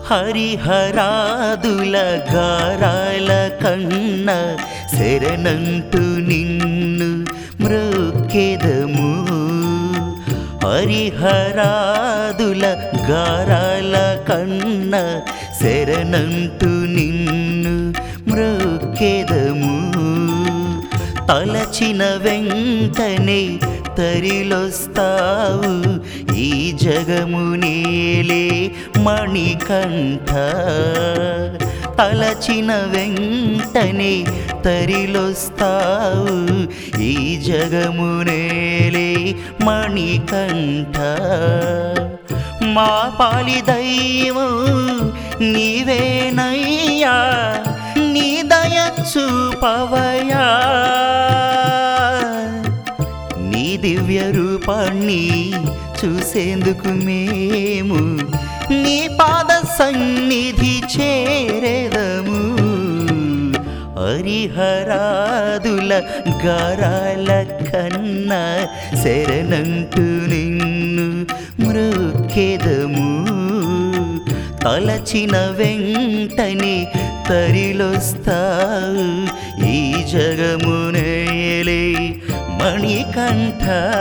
హరిహరాదుల గారాల కన్న శరణంటూ నిన్ను మృక్కెదము హరిహరాదుల గారాల కన్న శరణంటూ నిన్ను మృక్కెదము తలచిన వెంటనే తరిలొస్తావు ఈ జగము నేలే మణికంఠ తలచిన వెంటనే తరిలొస్తావు ఈ జగము నేలే మణికంఠ మా పాలి దైవం నీవేనయ్యా నీ దయ చూపవయా నీ దివ్య రూపాన్ని చూసేందుకు మేము నీ పాద సన్నిధి చేరేదము హరిహరాదుల గారాల కన్నా శరణంటూ నిన్ను మృక్కెదము తలచిన వెంటనే తరిలొస్తావు ఈ జగమునేలే మణికంఠ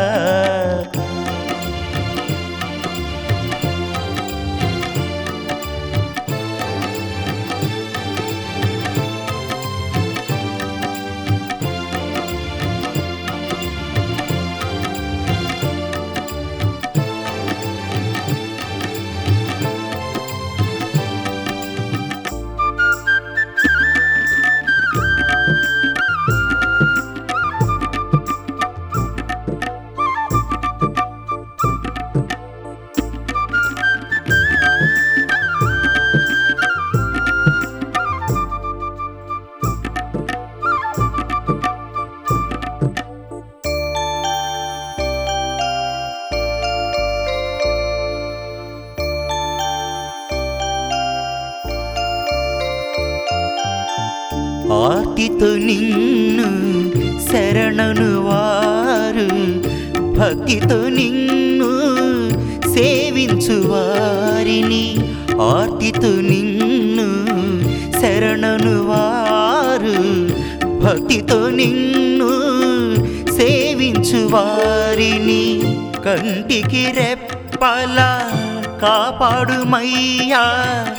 ఆర్తితో నిన్ను శరణను వారు భక్తితో నిన్ను సేవించు వారిని ఆర్తితో నిన్ను శరణను వారు భక్తితో నిన్ను సేవించు వారిని కంటికి రెప్పల కాపాడుమయ్యా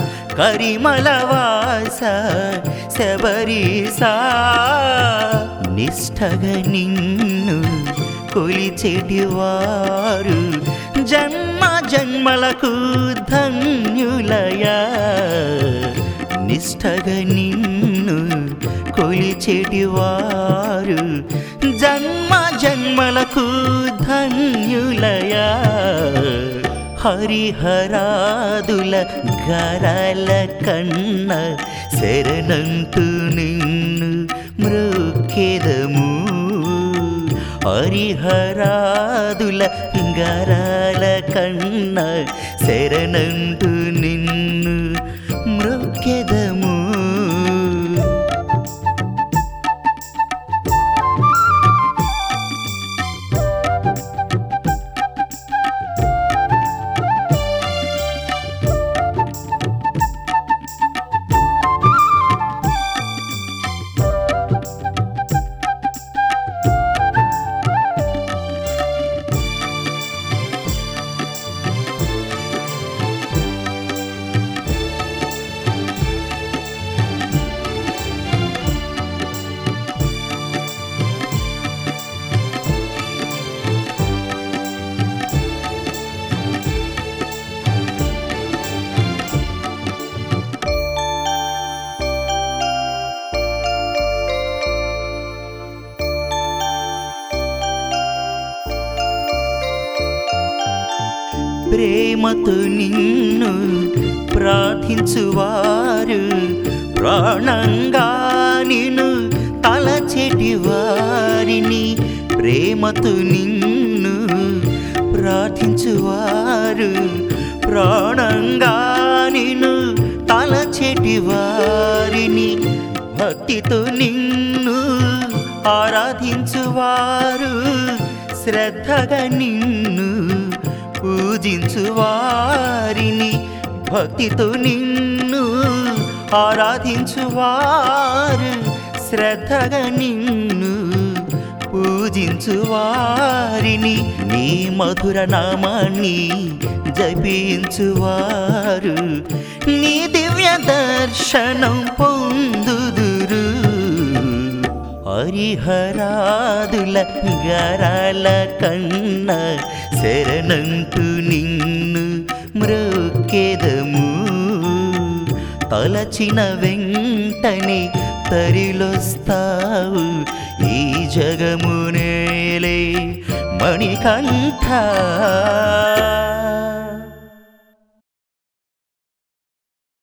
కరిమలవాస శబరీసా నిష్ఠగా నిన్ను కొలిచెటి వారు జన్మ జన్మలకు ధన్యులయా నిష్ఠగా నిన్ను కొలిచెటి వారు జన్మ జన్మలకు ధన్యులయా హరిహరాదుల గరాల కన్న శరణంటూ నిన్ను మృక్కెదము హరిహరాదుల గరాల కన్న శరణంటూ నిన్ను మృక్కెదము ప్రేమతో నిన్ను ప్రార్థించువారు ప్రాణంగా నిన్ను తలచెటి వారిని ప్రేమతో నిన్ను ప్రార్థించువారు ప్రాణంగా నిన్ను తలచెటి వారిని భక్తితో నిన్ను ఆరాధించువారు శ్రద్ధగా నిన్ను పూజించు వారిని భక్తితో నిన్ను ఆరాధించువారు శ్రద్ధగా నిన్ను పూజించువారిని నీ మధుర నామాన్ని జపించువారు నీ దివ్య దర్శనం పొందుదురు హరిహరాదుల గరాల కన్న శరణంటూ నిన్ను మృక్కెదము తలచిన వెంటనే తరిలొస్తావు ఈ జగమునేలే మణికంఠ